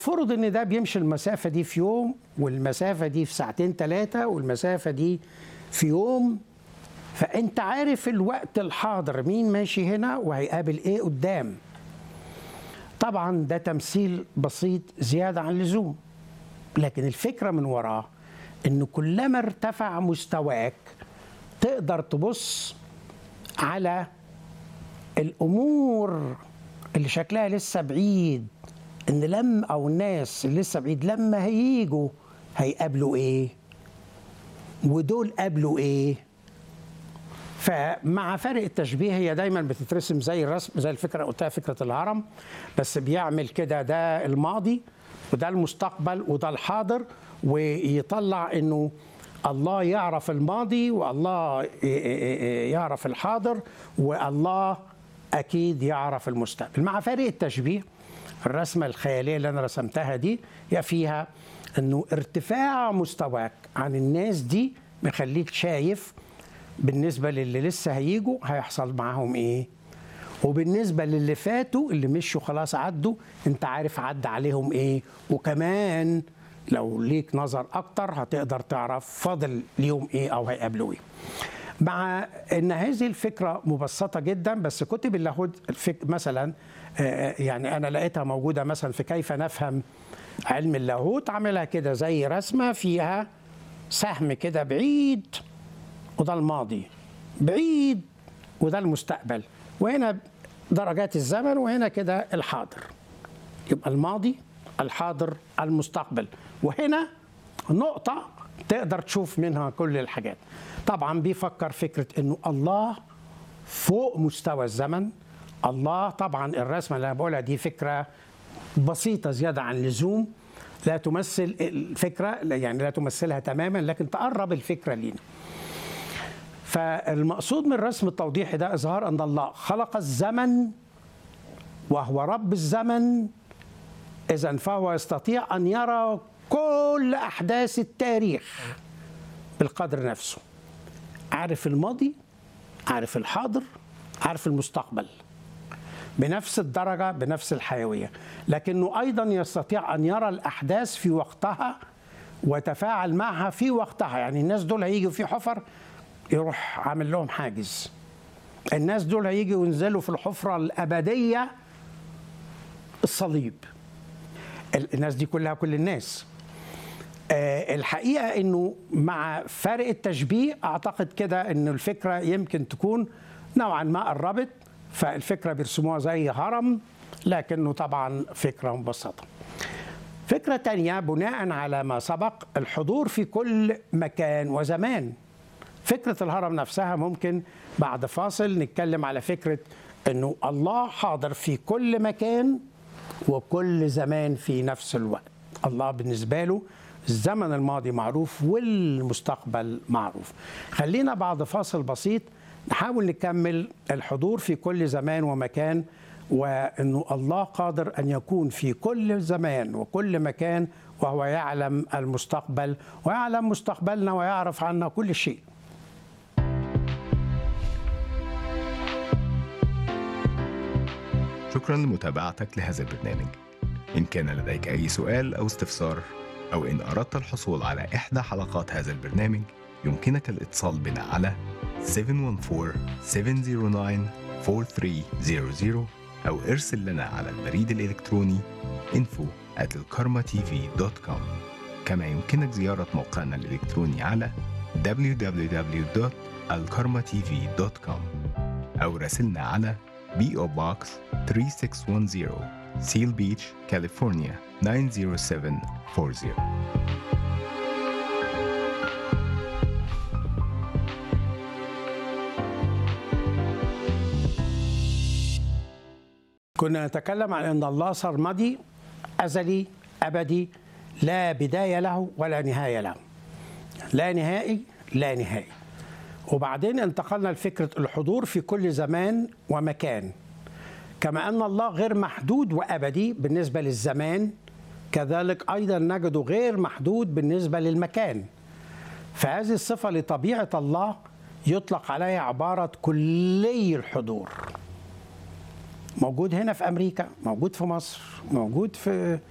فرض ان ده بيمشي المسافه دي في يوم والمسافه دي في ساعتين ثلاثه والمسافه دي في يوم فانت عارف الوقت الحاضر مين ماشي هنا وهيقابل ايه قدام طبعا ده تمثيل بسيط زياده عن اللزوم لكن الفكره من وراه ان كلما ارتفع مستواك تقدر تبص على الامور اللي شكلها لسه بعيد ان لم او الناس اللي لسه بعيد لما هيجوا هيقابلوا ايه ودول قابلوا ايه فمع فرق التشبيه هي دايما بتترسم زي الرسم زي الفكره قلتها فكره الهرم بس بيعمل كده ده الماضي وده المستقبل وده الحاضر ويطلع انه الله يعرف الماضي والله يعرف الحاضر والله اكيد يعرف المستقبل مع فرق التشبيه الرسمه الخياليه اللي انا رسمتها دي هي فيها انه ارتفاع مستواك عن الناس دي مخليك شايف بالنسبه للي لسه هيجوا هيحصل معاهم ايه وبالنسبه للي فاتوا اللي مشوا خلاص عدوا انت عارف عدى عليهم ايه وكمان لو ليك نظر اكتر هتقدر تعرف فاضل ليهم ايه او هيقابلوا ايه مع ان هذه الفكره مبسطه جدا بس كتب اللاهوت الفك مثلا يعني انا لقيتها موجوده مثلا في كيف نفهم علم اللاهوت عاملها كده زي رسمه فيها سهم كده بعيد وده الماضي بعيد وده المستقبل وهنا درجات الزمن وهنا كده الحاضر يبقى الماضي الحاضر المستقبل وهنا نقطة تقدر تشوف منها كل الحاجات طبعا بيفكر فكرة انه الله فوق مستوى الزمن الله طبعا الرسمة اللي انا بقولها دي فكرة بسيطة زيادة عن اللزوم لا تمثل الفكرة يعني لا تمثلها تماما لكن تقرب الفكرة لينا فالمقصود من الرسم التوضيحي ده إظهار أن الله خلق الزمن وهو رب الزمن إذا فهو يستطيع أن يرى كل أحداث التاريخ بالقدر نفسه عارف الماضي عارف الحاضر عارف المستقبل بنفس الدرجة بنفس الحيوية لكنه أيضا يستطيع أن يرى الأحداث في وقتها ويتفاعل معها في وقتها يعني الناس دول هيجوا في حفر يروح عامل لهم حاجز الناس دول هيجوا ينزلوا في الحفرة الأبدية الصليب الناس دي كلها كل الناس أه الحقيقة أنه مع فرق التشبيه أعتقد كده أن الفكرة يمكن تكون نوعا ما قربت فالفكرة بيرسموها زي هرم لكنه طبعا فكرة مبسطة فكرة تانية بناء على ما سبق الحضور في كل مكان وزمان فكرة الهرم نفسها ممكن بعد فاصل نتكلم على فكرة أنه الله حاضر في كل مكان وكل زمان في نفس الوقت الله بالنسبة له الزمن الماضي معروف والمستقبل معروف خلينا بعد فاصل بسيط نحاول نكمل الحضور في كل زمان ومكان وأنه الله قادر أن يكون في كل زمان وكل مكان وهو يعلم المستقبل ويعلم مستقبلنا ويعرف عنا كل شيء شكرا لمتابعتك لهذا البرنامج إن كان لديك أي سؤال أو استفسار أو إن أردت الحصول على إحدى حلقات هذا البرنامج يمكنك الاتصال بنا على 714-709-4300 أو ارسل لنا على البريد الإلكتروني info at الكارما-tv.com كما يمكنك زيارة موقعنا الإلكتروني على www.alkarmatv.com أو راسلنا على PO Box 3610 Seal Beach, California 90740 كنا نتكلم عن ان الله سرمدي ازلي ابدي لا بدايه له ولا نهايه له لا نهائي لا نهائي وبعدين انتقلنا لفكره الحضور في كل زمان ومكان كما ان الله غير محدود وابدي بالنسبه للزمان كذلك ايضا نجده غير محدود بالنسبه للمكان فهذه الصفه لطبيعه الله يطلق عليها عباره كلي الحضور موجود هنا في امريكا موجود في مصر موجود في